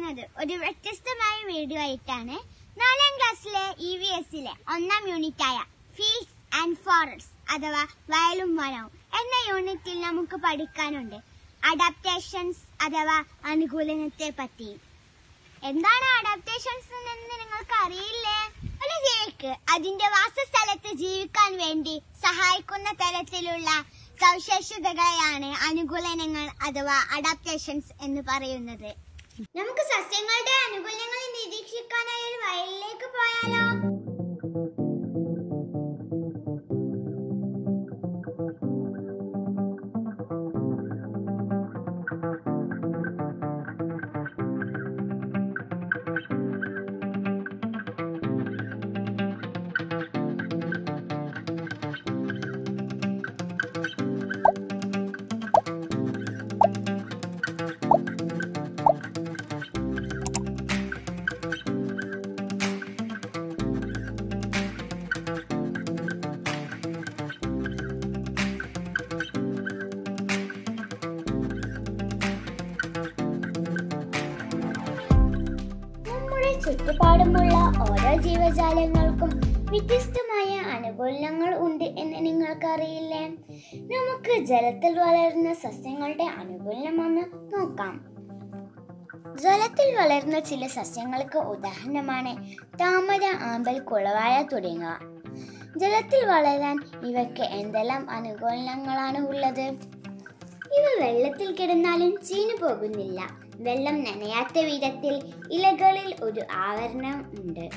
വന്നിരിക്കുന്നത് ഒരു വ്യത്യസ്തമായ വീഡിയോ ആയിട്ടാണ് നാലാം ക്ലാസ്സിലെ ഇ വി എസിലെ ഒന്നാം യൂണിറ്റ് ആയ ഫീൽഡ്സ് ആൻഡ് ഫോറസ്റ്റ് അഥവാ വയലും വനവും എന്ന യൂണിറ്റിൽ നമുക്ക് പഠിക്കാനുണ്ട് അഡാപ്റ്റേഷൻസ് അഥവാ അനുകൂലനത്തെ പറ്റി എന്താണ് അഡാപ്റ്റേഷൻസ് എന്ന് നിങ്ങൾക്ക് അറിയില്ലേ ഒരു ജീവിക്ക് അതിന്റെ വാസസ്ഥലത്ത് ജീവിക്കാൻ വേണ്ടി സഹായിക്കുന്ന തരത്തിലുള്ള സവിശേഷതകളെയാണ് അനുകൂലനങ്ങൾ അഥവാ അഡാപ്റ്റേഷൻസ് എന്ന് പറയുന്നത് നമുക്ക് സസ്യങ്ങളുടെ അനുകൂലങ്ങൾ നിരീക്ഷിക്കാനായി ഒരു വയലിലേക്ക് പോയാലോ നമ്മുടെ ചുറ്റുപാടുമുള്ള ഓരോ ജീവജാലങ്ങൾക്കും വ്യത്യസ്തമായ അനുകൂലങ്ങൾ ഉണ്ട് എന്ന് നിങ്ങൾക്കറിയില്ലേ നമുക്ക് ജലത്തിൽ വളരുന്ന സസ്യങ്ങളുടെ അനുകൂലനം ഒന്ന് നോക്കാം ജലത്തിൽ വളരുന്ന ചില സസ്യങ്ങൾക്ക് ഉദാഹരണമാണ് താമര ആമ്പൽ കുളവാഴ തുടങ്ങിയവ ജലത്തിൽ വളരാൻ ഇവയ്ക്ക് എന്തെല്ലാം അനുകൂലങ്ങളാണ് ഉള്ളത് ഇവ വെള്ളത്തിൽ കിടന്നാലും ചീഞ്ഞു പോകുന്നില്ല വെള്ളം നനയാത്ത വിധത്തിൽ ഇലകളിൽ ഒരു ആവരണം ഉണ്ട്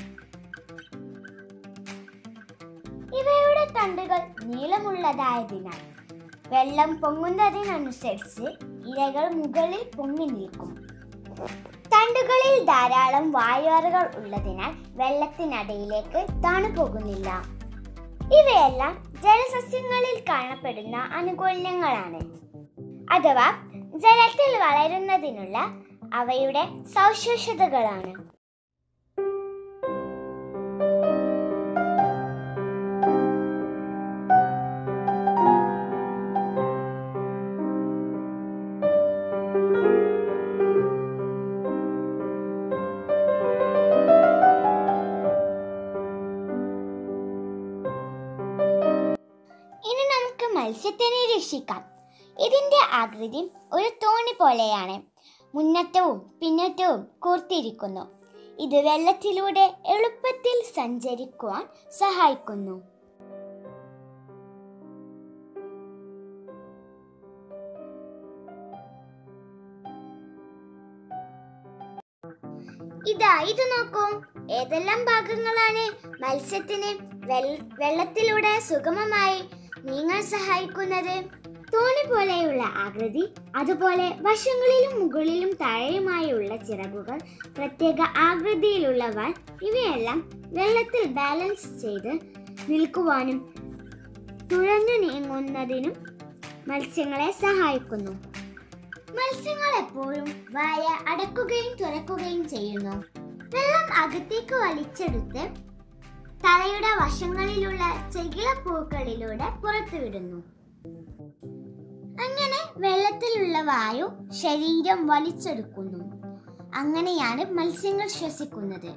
ഇവയുടെ തണ്ടുകൾ നീളമുള്ളതായതിനാൽ വെള്ളം പൊങ്ങുന്നതിനനുസരിച്ച് ഇലകൾ മുകളിൽ പൊങ്ങി നിൽക്കും തണ്ടുകളിൽ ധാരാളം വായുവറകൾ ഉള്ളതിനാൽ വെള്ളത്തിനടിയിലേക്ക് താണു പോകുന്നില്ല ഇവയെല്ലാം ജലസസ്യങ്ങളിൽ കാണപ്പെടുന്ന അനുകൂലങ്ങളാണ് അഥവാ ജലത്തിൽ വളരുന്നതിനുള്ള അവയുടെ സവിശേഷതകളാണ് ഇനി നമുക്ക് മത്സ്യത്തെ നിരീക്ഷിക്കാം ഇതിന്റെ ആകൃതി ഒരു തോണി പോലെയാണ് മുന്നറ്റവും പിന്നറ്റവും കൂർത്തിരിക്കുന്നു ഇത് വെള്ളത്തിലൂടെ എളുപ്പത്തിൽ സഞ്ചരിക്കുവാൻ സഹായിക്കുന്നു ഇതാ ഇത് നോക്കൂ ഏതെല്ലാം ഭാഗങ്ങളാണ് മത്സ്യത്തിന് വെൾ- വെള്ളത്തിലൂടെ സുഗമമായി നീങ്ങാൻ സഹായിക്കുന്നത് തോണി പോലെയുള്ള ആകൃതി അതുപോലെ വശങ്ങളിലും മുകളിലും താഴെയുമായുള്ള ചിറകുകൾ പ്രത്യേക ആകൃതിയിലുള്ള വാൽ ഇവയെല്ലാം വെള്ളത്തിൽ ബാലൻസ് ചെയ്ത് നിൽക്കുവാനും തുഴഞ്ഞു നീങ്ങുന്നതിനും മത്സ്യങ്ങളെ സഹായിക്കുന്നു മത്സ്യങ്ങൾ എപ്പോഴും വായ അടക്കുകയും തുറക്കുകയും ചെയ്യുന്നു വെള്ളം അകത്തേക്ക് വലിച്ചെടുത്ത് തലയുടെ വശങ്ങളിലുള്ള ചെകിളപ്പൂക്കളിലൂടെ പുറത്തുവിടുന്നു അങ്ങനെ വെള്ളത്തിലുള്ള വായു ശരീരം വലിച്ചെടുക്കുന്നു അങ്ങനെയാണ് മത്സ്യങ്ങൾ ശ്വസിക്കുന്നത്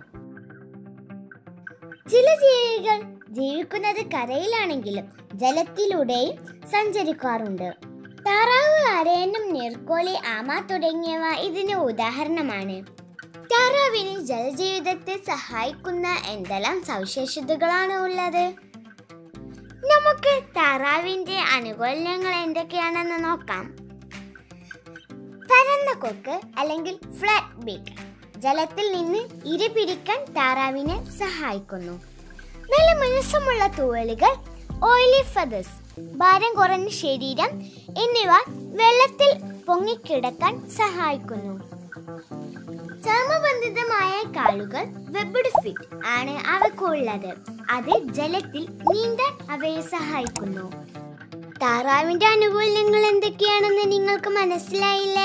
ചില ജീവികൾ ജീവിക്കുന്നത് കരയിലാണെങ്കിലും ജലത്തിലൂടെയും സഞ്ചരിക്കാറുണ്ട് താറാവ് അരയന്നം നീർക്കോലി ആമ തുടങ്ങിയവ ഇതിന് ഉദാഹരണമാണ് താറാവിന് ജലജീവിതത്തെ സഹായിക്കുന്ന എന്തെല്ലാം സവിശേഷതകളാണ് ഉള്ളത് നമുക്ക് താറാവിന്റെ അനുകൂലങ്ങൾ എന്തൊക്കെയാണെന്ന് നോക്കാം പരന്ന കൊക്ക് അല്ലെങ്കിൽ ഫ്ലാറ്റ് ബീക്ക് ജലത്തിൽ നിന്ന് ഇര പിടിക്കാൻ താറാവിനെ സഹായിക്കുന്നു നല്ല മിനുസമുള്ള തൂവലുകൾ ഓയിലി ഫെതേഴ്സ് ഭാരം കുറഞ്ഞ ശരീരം എന്നിവ വെള്ളത്തിൽ പൊങ്ങിക്കിടക്കാൻ സഹായിക്കുന്നു ചർമ്മബന്ധിതമായ കാലുകൾ വെബഡ് ഫിറ്റ് ആണ് അവക്കുള്ളത് അത് ജലത്തിൽ നീന്താൻ അവയെ സഹായിക്കുന്നു താറാവിന്റെ അനുകൂലങ്ങൾ എന്തൊക്കെയാണെന്ന് നിങ്ങൾക്ക് മനസ്സിലായില്ലേ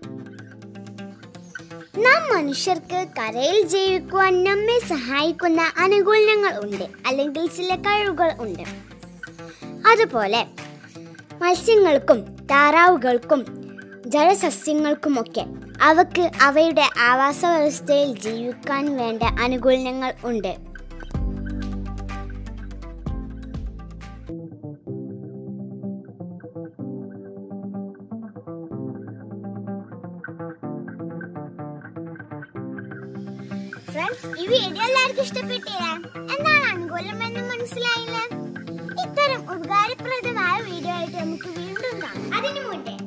നാം മനുഷ്യർക്ക് കരയിൽ ജീവിക്കുവാൻ നമ്മെ സഹായിക്കുന്ന അനുകൂലങ്ങൾ ഉണ്ട് അല്ലെങ്കിൽ ചില കഴിവുകൾ ഉണ്ട് അതുപോലെ മത്സ്യങ്ങൾക്കും താറാവുകൾക്കും ജലസസ്യങ്ങൾക്കുമൊക്കെ അവക്ക് അവയുടെ ആവാസ വ്യവസ്ഥയിൽ ജീവിക്കാൻ വേണ്ട അനുകൂലങ്ങൾ ഉണ്ട് ഫ്രണ്ട്സ് ഈ വീഡിയോ എല്ലാവർക്കും ഇഷ്ടപ്പെട്ടില്ലേ എന്താണ് അനുകൂലം എന്ന് മനസ്സിലായില്ലേ ഇത്തരം ഉപകാരപ്രദമായ വീഡിയോ ആയിട്ട് നമുക്ക് വീണ്ടും കാണാം അതിനു മുന്നേ